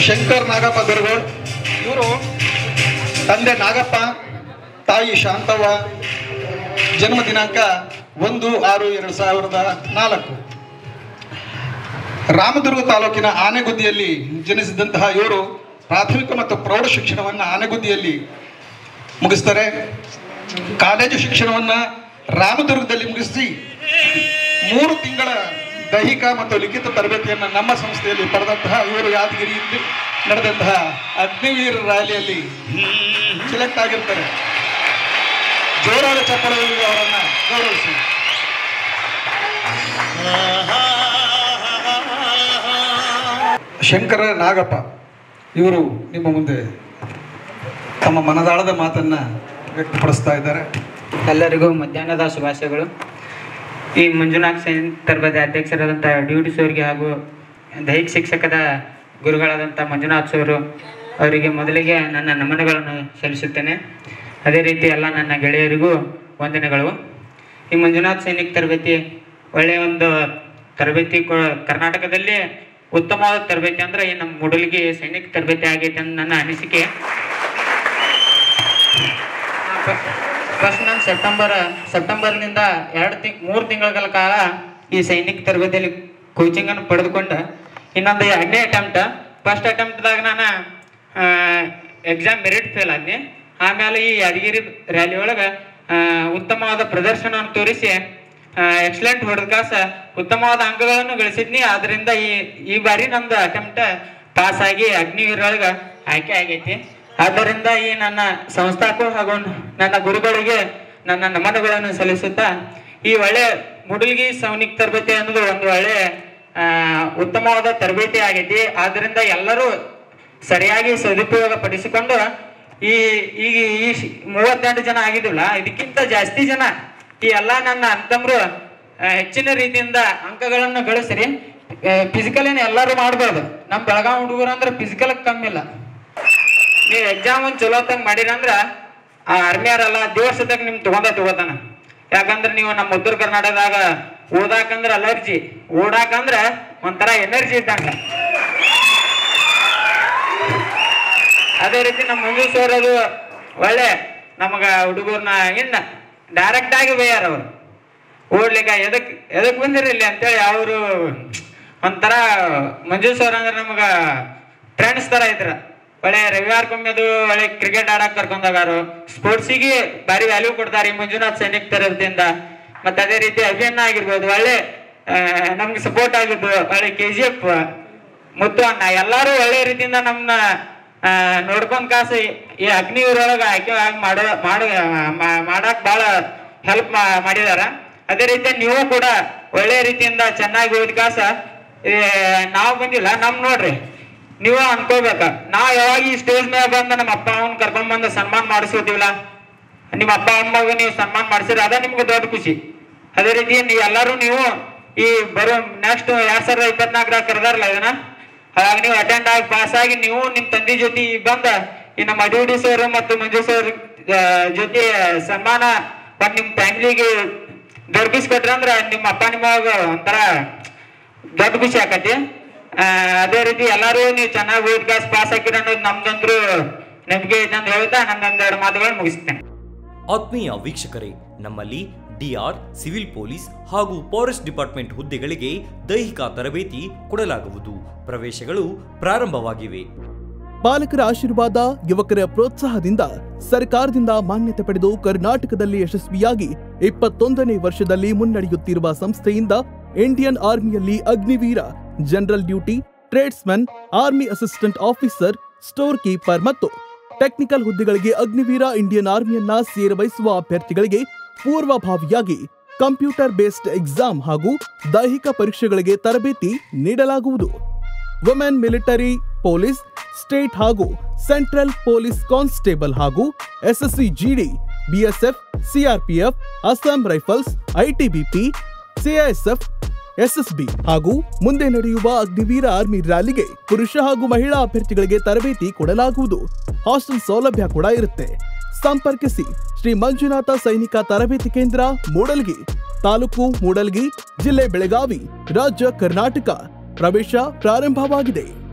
ಶಂಕರ್ ನಾಗಪ್ಪ ಬೆರಗೋಳ್ ಇವರು ತಂದೆ ನಾಗಪ್ಪ ತಾಯಿ ಶಾಂತವ್ವ ಜನ್ಮ ದಿನಾಂಕ ಒಂದು ಆರು ಎರಡು ಸಾವಿರದ ನಾಲ್ಕು ರಾಮದುರ್ಗ ತಾಲೂಕಿನ ಆನೆಗುದ್ದಿಯಲ್ಲಿ ಜನಿಸಿದಂತಹ ಇವರು ಪ್ರಾಥಮಿಕ ಮತ್ತು ಪ್ರೌಢ ಶಿಕ್ಷಣವನ್ನು ಆನೆಗುದ್ದಿಯಲ್ಲಿ ಮುಗಿಸ್ತಾರೆ ಕಾಲೇಜು ಶಿಕ್ಷಣವನ್ನು ರಾಮದುರ್ಗದಲ್ಲಿ ಮುಗಿಸಿ ಮೂರು ತಿಂಗಳ ದೈಹಿಕ ಮತ್ತು ಲಿಖಿತ ತರಬೇತಿಯನ್ನು ನಮ್ಮ ಸಂಸ್ಥೆಯಲ್ಲಿ ಪಡೆದಂತಹ ಇವರು ಯಾದಗಿರಿಯಲ್ಲಿ ನಡೆದಂತಹ ಅಗ್ನಿವೀರ ರ್ಯಾಲಿಯಲ್ಲಿ ಸೆಲೆಕ್ಟ್ ಆಗಿರ್ತಾರೆ ಜೋರಾದ ಚಪ್ಪಳದಲ್ಲಿ ಅವರನ್ನು ಗೌರವಿಸಿ ಶಂಕರ ನಾಗಪ್ಪ ಇವರು ನಿಮ್ಮ ಮುಂದೆ ತಮ್ಮ ಮನದಾಳದ ಮಾತನ್ನ ವ್ಯಕ್ತಪಡಿಸ್ತಾ ಇದ್ದಾರೆ ಎಲ್ಲರಿಗೂ ಮಧ್ಯಾಹ್ನದ ಶುಭಾಶಯಗಳು ಈ ಮಂಜುನಾಥ್ ಸೈನ್ ತರಬೇತಿ ಅಧ್ಯಕ್ಷರಾದಂಥ ಡ್ಯೂಟಿ ಸೋರ್ಗೆ ಹಾಗೂ ದೈಹಿಕ ಶಿಕ್ಷಕದ ಗುರುಗಳಾದಂಥ ಮಂಜುನಾಥ್ ಸೋರು ಅವರಿಗೆ ಮೊದಲಿಗೆ ನನ್ನ ನಮನಗಳನ್ನು ಸಲ್ಲಿಸುತ್ತೇನೆ ಅದೇ ರೀತಿ ಎಲ್ಲ ನನ್ನ ಗೆಳೆಯರಿಗೂ ವಂದನೆಗಳು ಈ ಮಂಜುನಾಥ್ ಸೈನಿಕ್ ತರಬೇತಿ ಒಳ್ಳೆಯ ಒಂದು ತರಬೇತಿ ಕೊ ಕರ್ನಾಟಕದಲ್ಲಿ ಉತ್ತಮವಾದ ತರಬೇತಿ ಅಂದರೆ ಈ ನಮ್ಮ ಮುಡಲ್ಗಿ ಸೈನಿಕ ತರಬೇತಿ ಆಗೈತೆ ಅಂತ ನನ್ನ ಅನಿಸಿಕೆ ಫಸ್ಟ್ ನಾನು ಸೆಪ್ಟೆಂಬರ್ ಸೆಪ್ಟೆಂಬರ್ನಿಂದ ಎರಡು ತಿಂಗ್ ಮೂರು ತಿಂಗಳ ಕಾಲ ಈ ಸೈನಿಕ ತರಬೇತಿಯಲ್ಲಿ ಕೋಚಿಂಗನ್ನು ಪಡೆದುಕೊಂಡು ಇನ್ನೊಂದು ಎರಡನೇ ಅಟೆಂಪ್ಟ್ ಫಸ್ಟ್ ಅಟೆಂಪ್ಟ್ದಾಗ ನಾನು ಎಕ್ಸಾಮ್ ಮೆರಿಟ್ ಫೇಲ್ ಆದ್ನಿ ಆಮೇಲೆ ಈ ಯಾದಗಿರಿ ರ್ಯಾಲಿ ಒಳಗೆ ಉತ್ತಮವಾದ ಪ್ರದರ್ಶನವನ್ನು ತೋರಿಸಿ ಎಕ್ಸಲೆಂಟ್ ಹೊಡೆದಕಾಸ ಉತ್ತಮವಾದ ಅಂಕಗಳನ್ನು ಗಳಿಸಿದ್ನಿ ಆದ್ದರಿಂದ ಈ ಈ ಬಾರಿ ನಮ್ದು ಅಟೆಂಪ್ಟ್ ಪಾಸ್ ಆಗಿ ಅಗ್ನಿವೀರ ಒಳಗೆ ಆಯ್ಕೆ ಆಗೈತಿ ಆದ್ದರಿಂದ ಈ ನನ್ನ ಸಂಸ್ಥಾಕ್ಕೂ ಹಾಗೂ ನನ್ನ ಗುರುಗಳಿಗೆ ನನ್ನ ನಮನಗಳನ್ನು ಸಲ್ಲಿಸುತ್ತಾ ಈ ಒಳ್ಳೆ ಮುಡುಲ್ಗಿ ಸೈನಿಕ್ ತರಬೇತಿ ಅನ್ನೋದು ಒಂದು ಒಳ್ಳೆ ಆ, ಉತ್ತಮವಾದ ತರಬೇತಿ ಆಗೈತಿ ಆದ್ದರಿಂದ ಎಲ್ಲರೂ ಸರಿಯಾಗಿ ಸದುಪಯೋಗ ಪಡಿಸಿಕೊಂಡು ಈ ಈಗ ಈ ಶ್- ಮೂವತ್ತೆಂಟು ಜನ ಆಗಿದ್ವಲ್ಲ ಇದಕ್ಕಿಂತ ಜಾಸ್ತಿ ಜನ ಈ ಎಲ್ಲ ನನ್ನ ಅಂತಮ್ರು ಆ, ಹೆಚ್ಚಿನ ರೀತಿಯಿಂದ ಅಂಕಗಳನ್ನು ಗಳಿಸ್ರಿ ಫಿಸಿಕಲ್ ಏನು ಎಲ್ಲರೂ ಮಾಡ್ಬೋದು ನಮ್ಮ ಬೆಳಗಾವಿ ಹುಡುಗರು ಅಂದ್ರೆ ಫಿಸಿಕಲ್ ಕಮ್ಮಿ ಇಲ್ಲ ನೀವು ಎಕ್ಸಾಮ್ ಒಂದು ಚಲೋ ತಂಗ ಮಾಡಿರಂದ್ರ ಆ ಆರ್ಮಿಯರಲ್ಲ ದಿವಸದಾಗ ನಿಮ್ ತಗೊಂಡ ತಗೋತಾನ ಯಾಕಂದ್ರೆ ನೀವು ನಮ್ಮ ಉತ್ತರ ಕರ್ನಾಟಕದಾಗ ಓದಾಕಂದ್ರ ಅಲರ್ಜಿ ಓಡಾಕಂದ್ರ ಒಂಥರ ಎನರ್ಜಿ ಇದ್ದಂಗ ಅದೇ ರೀತಿ ನಮ್ಮ ಮಂಜು ಸರ್ ಅದು ಒಳ್ಳೆ ನಮಗ ಹುಡುಗರ್ನ ಇನ್ನ ಡೈರೆಕ್ಟ್ ಆಗಿ ಬೇಯಾರ ಅವರು ಓಡ್ಲಿಕ್ಕ ಎದಕ್ ಎದಕ್ ಬಂದಿರಿ ಇಲ್ಲಿ ಅಂತೇಳಿ ಅವರು ಒಂಥರ ಮಂಜು ಸರ್ ಅಂದ್ರೆ ನಮಗ ಫ್ರೆಂಡ್ಸ್ ತರ ಇದ್ರ ಒಳ್ಳೆ ರವಿವಾರಕ್ಕೊಮ್ಮೆ ಅದು ಒಳ್ಳೆ ಕ್ರಿಕೆಟ್ ಆಡಕ್ ಕರ್ಕೊಂಡೋಗಾರು ಸ್ಪೋರ್ಟ್ಸಿಗೆ ಭಾರಿ ವ್ಯಾಲ್ಯೂ ಕೊಡ್ತಾರೆ ಈ ಮಂಜುನಾಥ್ ಸೈನಿಕ್ ತರದಿಂದ ಮತ್ತೆ ಅದೇ ರೀತಿ ಅಭಿಯನ್ನ ಆಗಿರ್ಬೋದು ಒಳ್ಳೆ ಆ, ನಮ್ಗೆ ಸಪೋರ್ಟ್ ಆಗಿದ್ದು ಒಳ್ಳೆ ಕೆ ಜಿ ಎಫ್ ಮುತ್ತು ಅಣ್ಣ ಎಲ್ಲಾರು ಒಳ್ಳೆ ರೀತಿಯಿಂದ ನಮ್ನ ಆ, ನೋಡ್ಕೊಂಡ್ ಕಾಸ ಈ ಅಗ್ನಿವರೊಳಗ ಆಯ್ಕೆ ಆಗಿ ಮಾಡೋ ಮಾಡ ಮಾ- ಮಾಡಕ್ ಬಹಳ ಹೆಲ್ಪ್ ಮಾಡಿದಾರ ಅದೇ ರೀತಿ ನೀವು ಕೂಡ ಒಳ್ಳೆ ರೀತಿಯಿಂದ ಚೆನ್ನಾಗಿ ಓದ್ ಕಾಸ ಏ, ನಾವ್ ಬಂದಿಲ್ಲ ನಮ್ ನೋಡ್ರಿ ನೀವು ಅನ್ಕೋಬೇಕ ನಾವ್ ಯಾವಾಗ ಈ ಸ್ಟೇಜ್ ಮೇಲೆ ಬಂದ ನಮ್ಮ ಅಪ್ಪ ಅವನ್ ಕರ್ಕೊಂಡ್ ಬಂದು ಸನ್ಮಾನ ಮಾಡಿಸ್ಕೋತೀವಲ್ಲ ನಿಮ್ಮ ಅಪ್ಪ ಅಮ್ಮಗೆ ನೀವು ಸನ್ಮಾನ ಮಾಡಿಸಿದ್ರೆ ಅದ ನಿಮ್ಗೆ ದೊಡ್ಡ ಖುಷಿ ಅದೇ ರೀತಿ ನೀವು ಎಲ್ಲರೂ ನೀವು ಈ ಬರೋ ನೆಕ್ಸ್ಟ್ ಎರಡ್ ಸಾವಿರದ ಇಪ್ಪತ್ನಾಲ್ಕರಾಗ ಕರೆದಾರಲ್ಲ ಇದನ್ನ ಹಾಗಾಗಿ ನೀವು ಅಟೆಂಡ್ ಆಗಿ ಪಾಸ್ ಆಗಿ ನೀವು ನಿಮ್ ತಂದೆ ಜೊತೆ ಬಂದ ಈ ನಮ್ಮ ಅಡಿಡಿ ಸರ್ ಮತ್ತು ಮಂಜು ಸರ್ ಆ, ಜೊತೆ ಸನ್ಮಾನ ಬಂದ್ ನಿಮ್ ಫ್ಯಾಮಿಲಿಗೆ ದೊರಕಿಸ್ಕೊಟ್ರಿ ಅಂದ್ರ ನಿಮ್ಮ ಅಪ್ಪ ನಿಮ್ಮ ಒಂಥರ ದೊಡ್ಡ ಖುಷಿ ಆಕತಿ ಆ, ಅದೇ ರೀತಿ ಎಲ್ಲಾರು ನೀವು ಚೆನ್ನಾಗಿ ಓದ್ ಕ್ಲಾಸ್ ಪಾಸ್ ಹಾಕಿರ ಅನ್ನೋದು ನಮ್ದಂತ್ರು ನಂಬಿಕೆ ಐತೆ ಅಂತ ಹೇಳ್ತಾ ನನ್ನೊಂದೆರಡು ಮಾತುಗಳನ್ನು ಮುಗಿಸ್ತೇನೆ ಆತ್ಮೀಯ ವೀಕ್ಷಕರೇ ನಮ್ಮಲ್ಲಿ ಡಿಆರ್ ಸಿವಿಲ್ ಪೊಲೀಸ್ ಹಾಗೂ ಫಾರೆಸ್ಟ್ ಡಿಪಾರ್ಟ್ಮೆಂಟ್ ಹುದ್ದೆಗಳಿಗೆ ದೈಹಿಕ ತರಬೇತಿ ಕೊಡಲಾಗುವುದು ಪ್ರವೇಶಗಳು ಪ್ರಾರಂಭವಾಗಿವೆ ಪಾಲಕರ ಆಶೀರ್ವಾದ ಯುವಕರ ಪ್ರೋತ್ಸಾಹದಿಂದ ಸರ್ಕಾರದಿಂದ ಮಾನ್ಯತೆ ಪಡೆದು ಕರ್ನಾಟಕದಲ್ಲಿ ಯಶಸ್ವಿಯಾಗಿ ಇಪ್ಪತ್ತೊಂದನೇ ವರ್ಷದಲ್ಲಿ ಮುನ್ನಡೆಯುತ್ತಿರುವ ಸಂಸ್ಥೆಯಿಂದ ಇಂಡಿಯನ್ ಆರ್ಮಿಯಲ್ಲಿ Agniveer general duty tradesman army assistant officer storekeeper ಮತ್ತು ಟೆಕ್ನಿಕಲ್ ಹುದ್ದೆಗಳಿಗೆ ಅಗ್ನಿವೀರ ಇಂಡಿಯನ್ ಆರ್ಮಿಯನ್ನ ಸೇರಬಯಸುವ ಅಭ್ಯರ್ಥಿಗಳಿಗೆ ಪೂರ್ವಭಾವಿಯಾಗಿ ಕಂಪ್ಯೂಟರ್ ಬೇಸ್ಡ್ ಎಕ್ಸಾಮ್ ಹಾಗೂ ದೈಹಿಕ ಪರೀಕ್ಷೆಗಳಿಗೆ ತರಬೇತಿ ನೀಡಲಾಗುವುದು ವುಮೆನ್ ಮಿಲಿಟರಿ ಪೊಲೀಸ್ ಸ್ಟೇಟ್ ಹಾಗೂ ಸೆಂಟ್ರಲ್ ಪೊಲೀಸ್ ಕಾನ್ಸ್ಟೇಬಲ್ ಹಾಗೂ SSC GD BSF CRPF Assam Rifles ITBP CISF SSB ಹಾಗೂ ಮುಂದೆ ನಡೆಯುವ ಅಗ್ನಿವೀರ ಆರ್ಮಿ ರ್ಯಾಲಿಗೆ ಪುರುಷ ಹಾಗೂ ಮಹಿಳಾ ಅಭ್ಯರ್ಥಿಗಳಿಗೆ ತರಬೇತಿ ಕೊಡಲಾಗುವುದು ಹಾಸ್ಟೆಲ್ ಸೌಲಭ್ಯ ಕೂಡ ಇರುತ್ತೆ ಸಂಪರ್ಕಿಸಿ ಶ್ರೀ ಮಂಜುನಾಥ ಸೈನಿಕ ತರಬೇತಿ ಕೇಂದ್ರ ಮೂಡಲ್ಗಿ ತಾಲೂಕು ಮೂಡಲ್ಗಿ ಜಿಲ್ಲೆ ಬೆಳಗಾವಿ ರಾಜ್ಯ ಕರ್ನಾಟಕ ಪ್ರವೇಶ ಪ್ರಾರಂಭವಾಗಿದೆ